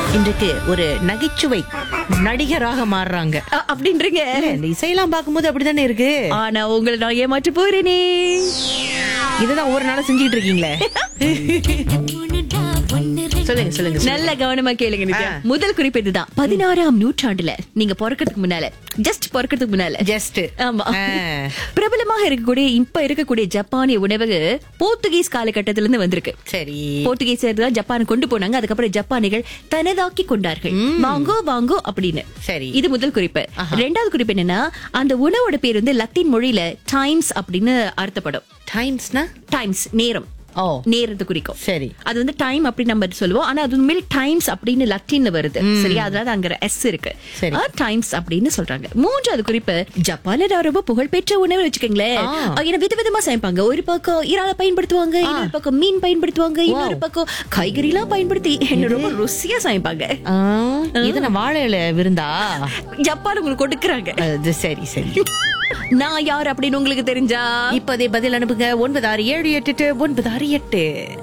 இன்றைக்கு ஒரு நகைச்சுவை நடிகராக மாறுறாங்க அ- அப்படின்றீங்க இல்ல, இந்த இசையெல்லாம் பார்க்கும்போது அப்படித்தானே இருக்கு ஆனா உங்களை நான் ஏமாற்ற போறேனே இதுதான் ஒரு நாள் செஞ்சுட்டு இருக்கீங்களே சொல்லுங்க சொல்லுங்க நல்ல கவனமா கேளுங்க நித்யா ஆ. முதல் குறிப்பு இதுதான் பதினாறாம் நூற்றாண்டுல நீங்க பிறக்கிறதுக்கு முன்னால ஜஸ்ட் பிறக்கிறதுக்கு முன்னால ஜஸ்ட் ஆமா பிரபலமாக இருக்கக்கூடிய இப்ப இருக்கக்கூடிய ஜப்பானிய உணவு போர்த்துகீஸ் காலகட்டத்தில இருந்து வந்திருக்கு சரி போர்த்துகீசியர் தான் ஜப்பான் கொண்டு போனாங்க அதுக்கப்புறம் ஜப்பானிகள் தனதாக்கி கொண்டார்கள் வாங்கோ வாங்கோ அப்படின்னு சரி. இது முதல் குறிப்பு ரெண்டாவது குறிப்பு என்னன்னா அந்த உணவோட பேர் வந்து லத்தீன் மொழியில டைம்ஸ் அப்படின்னு அர்த்தப்படும் டைம்ஸ்னா டைம்ஸ் நேரம் ஓ நேரத்தை குறிக்கும் சரி அது வந்து டைம் அப்படின்னு நம்ம சொல்லுவோம் ஆனா அது உண்மையில டைம்ஸ் அப்படின்னு லத்தீன்ல வருது சரியா அதனால அங்க எஸ் இருக்கு சரி. டைம்ஸ் அப்படின்னு சொல்றாங்க மூன்றாவது குறிப்பு ஜப்பான்ல நான் ரொம்ப புகழ்பெற்ற உணவு வச்சுக்கோங்களேன் ஆ. அஹ் ஏன்னா விதவிதமா சமைப்பாங்க ஒரு பக்கம் இறால பயன்படுத்துவாங்க இன்னொரு பக்கம் மீன் பயன்படுத்துவாங்க இன்னொரு பக்கம் காய்கறி எல்லாம் பயன்படுத்தி என்ன ரொம்ப ருசியா சமைப்பாங்க ஆ, இது நான் வாழை இலை விருந்தா ஜப்பான் உங்களுக்கு கொடுக்குறாங்க அது சரி சரி நான் யார் அப்படின்னு உங்களுக்கு தெரிஞ்சா இப்போதே பதில் அனுப்புங்க ஒன்பது ஆறு ஏழு எட்டு எட்டு ஒன்பது ஆறு எட்டு